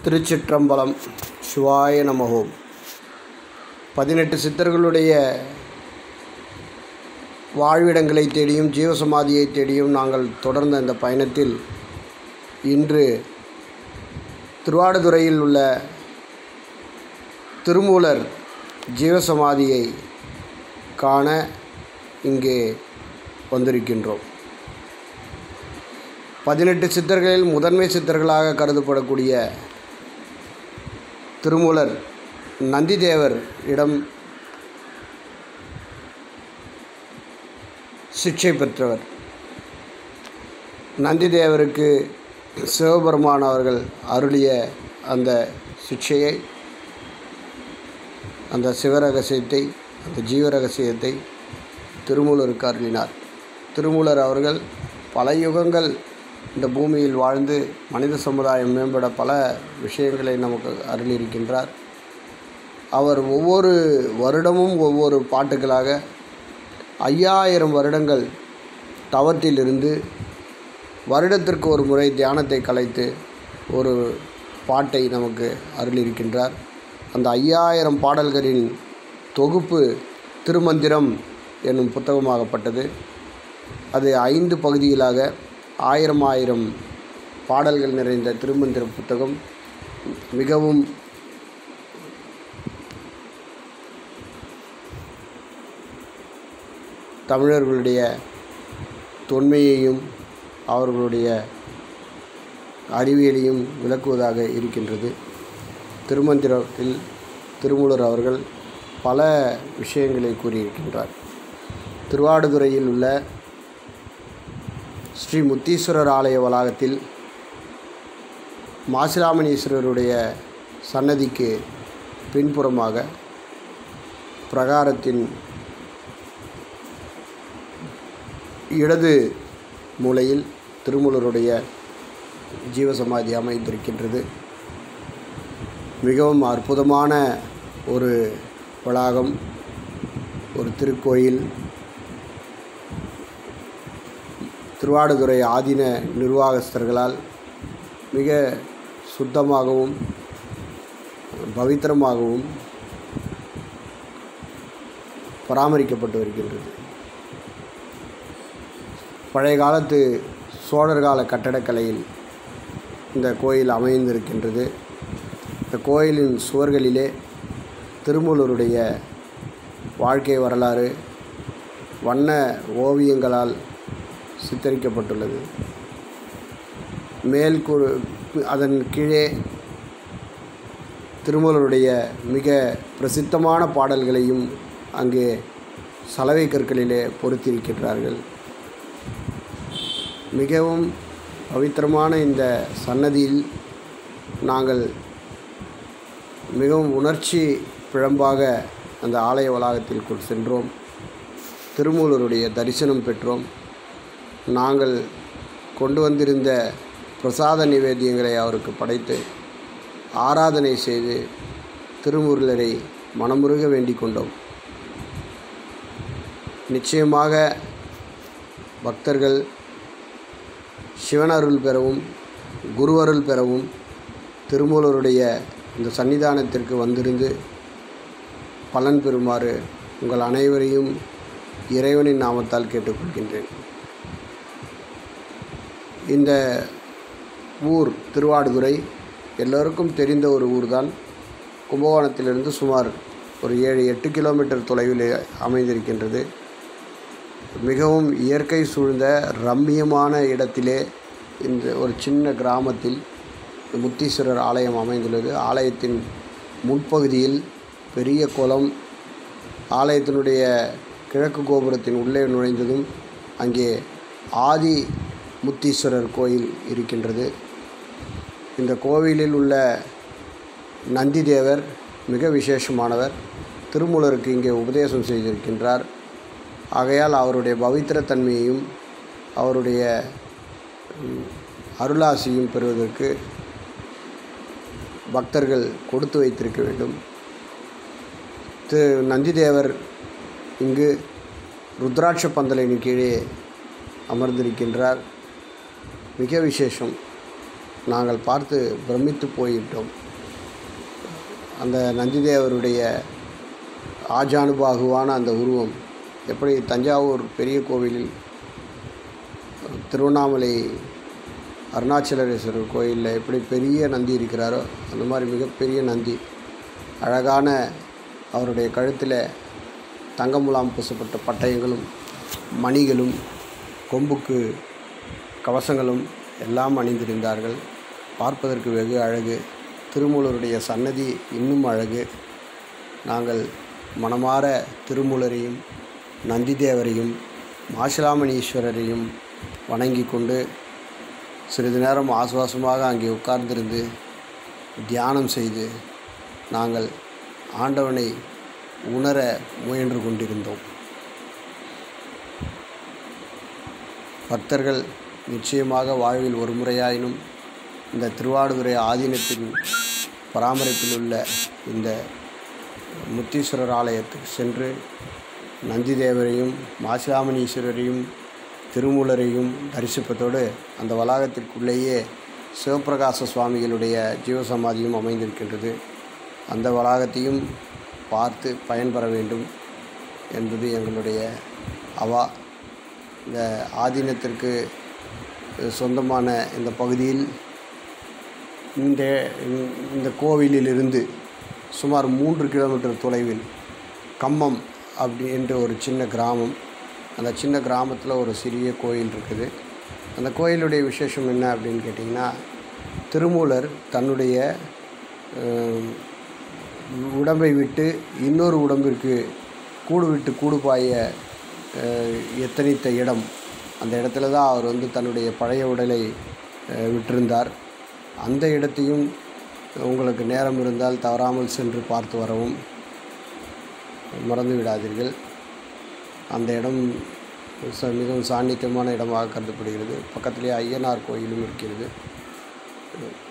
திருச்சிற்றம்பலம் சிவாய நமகோம் பதினெட்டு சித்தர்களுடைய வாழ்விடங்களை தேடியும் ஜீவசமாதியை தேடியும் நாங்கள் தொடர்ந்த இந்த பயணத்தில் இன்று திருவாடுதுறையில் உள்ள திருமூலர் ஜீவசமாதியை காண இங்கே வந்திருக்கின்றோம் பதினெட்டு சித்தர்களில் முதன்மை சித்தர்களாக கருதப்படக்கூடிய திருமூலர் நந்திதேவர் இடம் சிக்ஷை பெற்றவர் நந்திதேவருக்கு சிவபெருமான் அவர்கள் அருளிய அந்த சிக்ஷையை அந்த சிவரகசியத்தை அந்த ஜீவரகசியத்தை திருமூலருக்கு அருளினார் திருமூலர் அவர்கள் பல யுகங்கள் இந்த பூமியில் வாழ்ந்து மனித சமுதாயம் மேம்பட பல விஷயங்களை நமக்கு அருளியிருக்கின்றார் அவர் ஒவ்வொரு வருடமும் ஒவ்வொரு பாட்டுகளாக ஐயாயிரம் வருடங்கள் தவத்திலிருந்து வருடத்திற்கு ஒரு முறை தியானத்தை கலைத்து ஒரு பாட்டை நமக்கு அருளியிருக்கின்றார் அந்த ஐயாயிரம் பாடல்களின் தொகுப்பு திருமந்திரம் என்னும் புத்தகமாகப்பட்டது அது ஐந்து பகுதிகளாக ஆயிரம் ஆயிரம் பாடல்கள் நிறைந்த திருமந்திர புத்தகம் மிகவும் தமிழர்களுடைய தொன்மையையும் அவர்களுடைய அறிவியலையும் விளக்குவதாக இருக்கின்றது திருமந்திரத்தில் திருமூலர் அவர்கள் பல விஷயங்களை கூறியிருக்கின்றார் திருவாடுதுறையில் உள்ள ஸ்ரீ முத்தீஸ்வரர் ஆலய வளாகத்தில் மாசிலாமணீஸ்வரருடைய சன்னதிக்கு பின்புறமாக பிரகாரத்தின் இடது மூலையில் திருமூலருடைய ஜீவசமாதி அமைந்திருக்கின்றது மிகவும் அற்புதமான ஒரு வளாகம் ஒரு திருக்கோயில் திருவாடுதுறை ஆதீன நிர்வாகஸ்தர்களால் மிக சுத்தமாகவும் பவித்திரமாகவும் பராமரிக்கப்பட்டு வருகின்றது பழைய காலத்து சோழர் கால கட்டடக்கலையில் இந்த கோயில் அமைந்திருக்கின்றது இந்த கோயிலின் சுவர்களிலே திருமூலருடைய வாழ்க்கை வரலாறு வண்ண ஓவியங்களால் சித்தரிக்கப்பட்டுள்ளது மேல் கூறு அதன் கீழே திருமூலருடைய மிக பிரசித்தமான பாடல்களையும் அங்கே சலவை கற்களிலே பொருத்தியிருக்கின்றார்கள் மிகவும் பவித்திரமான இந்த சன்னதியில் நாங்கள் மிகவும் உணர்ச்சி பிழம்பாக அந்த ஆலய வளாகத்திற்குள் சென்றோம் திருமூலருடைய தரிசனம் பெற்றோம் நாங்கள் கொண்டு வந்திருந்த பிரசாத நிவேத்தியங்களை அவருக்கு படைத்து ஆராதனை செய்து திருமுருளரை மனமுருக வேண்டிக் கொண்டோம் நிச்சயமாக பக்தர்கள் சிவனருள் பெறவும் குருவருள் பெறவும் திருமூலருடைய இந்த சன்னிதானத்திற்கு வந்திருந்து பலன் பெறுமாறு உங்கள் அனைவரையும் இறைவனின் நாமத்தால் கேட்டுக்கொள்கின்றேன் இந்த ஊர் திருவாடுதுறை எல்லோருக்கும் தெரிந்த ஒரு ஊர் தான் கும்பகோணத்திலிருந்து சுமார் ஒரு ஏழு எட்டு கிலோமீட்டர் தொலைவில் அமைந்திருக்கின்றது மிகவும் இயற்கை சூழ்ந்த ரம்மியமான இடத்திலே இந்த ஒரு சின்ன கிராமத்தில் முத்தீஸ்வரர் ஆலயம் அமைந்துள்ளது ஆலயத்தின் முன்பகுதியில் பெரிய குளம் ஆலயத்தினுடைய கிழக்கு கோபுரத்தின் உள்ளே நுழைந்ததும் அங்கே ஆதி முத்தீஸ்வரர் கோயில் இருக்கின்றது இந்த கோவிலில் உள்ள நந்திதேவர் மிக விசேஷமானவர் திருமூலருக்கு இங்கே உபதேசம் செய்திருக்கின்றார் ஆகையால் அவருடைய பவித்திரத்தன்மையையும் அவருடைய அருளாசியும் பெறுவதற்கு பக்தர்கள் கொடுத்து வைத்திருக்க வேண்டும் திரு நந்திதேவர் இங்கு ருத்ராட்ச பந்தலின் கீழே அமர்ந்திருக்கின்றார் மிக விசேஷம் நாங்கள் பார்த்து பிரமித்து போயிட்டோம் அந்த நந்திதேவருடைய ஆஜானுபாகுவான அந்த உருவம் எப்படி தஞ்சாவூர் பெரிய கோவிலில் திருவண்ணாமலை அருணாச்சலேஸ்வரர் கோயிலில் எப்படி பெரிய நந்தி இருக்கிறாரோ அந்த மாதிரி மிகப்பெரிய நந்தி அழகான அவருடைய கழுத்தில் தங்க முலாம் பூசப்பட்ட பட்டயங்களும் மணிகளும் கொம்புக்கு கவசங்களும் எல்லாம் அணிந்திருந்தார்கள் பார்ப்பதற்கு வெகு அழகு திருமூலருடைய சன்னதி இன்னும் அழகு நாங்கள் மனமார திருமூலரையும் நந்திதேவரையும் மாசிலாமணீஸ்வரரையும் வணங்கி கொண்டு சிறிது நேரம் ஆசுவாசமாக அங்கே உட்கார்ந்திருந்து தியானம் செய்து நாங்கள் ஆண்டவனை உணர முயன்று கொண்டிருந்தோம் பக்தர்கள் நிச்சயமாக வாழ்வில் ஒரு முறையாயினும் இந்த திருவாடுதுறை ஆதீனத்தின் பராமரிப்பில் உள்ள இந்த முத்தீஸ்வரர் ஆலயத்துக்கு சென்று நந்திதேவரையும் மாசிலாமணீஸ்வரரையும் திருமூலரையும் தரிசிப்பதோடு அந்த வளாகத்திற்குள்ளேயே சிவபிரகாச சுவாமிகளுடைய ஜீவசமாதியும் அமைந்திருக்கின்றது அந்த வளாகத்தையும் பார்த்து பயன்பெற வேண்டும் என்பது எங்களுடைய அவா இந்த ஆதீனத்திற்கு சொந்தமான இந்த பகுதியில் இந்த இந்த கோவிலிலிருந்து சுமார் மூன்று கிலோமீட்டர் தொலைவில் கம்மம் அப்படி என்ற ஒரு சின்ன கிராமம் அந்த சின்ன கிராமத்தில் ஒரு சிறிய கோயில் இருக்குது அந்த கோயிலுடைய விசேஷம் என்ன அப்படின்னு கேட்டிங்கன்னா திருமூலர் தன்னுடைய அஹ், உடம்பை விட்டு இன்னொரு உடம்பிற்கு கூடு விட்டு கூடு பாய அஹ், எத்தனித்த இடம் அந்த இடத்துல தான் அவர் வந்து தன்னுடைய பழைய உடலை அஹ், விட்டிருந்தார் அந்த இடத்தையும் உங்களுக்கு நேரம் இருந்தால் தவறாமல் சென்று பார்த்து வரவும் மறந்து விடாதீர்கள் அந்த இடம் ச- மிகவும் சாநித்தியமான இடமாக கருதப்படுகிறது பக்கத்திலே ஐயனார் கோயிலும் இருக்கிறது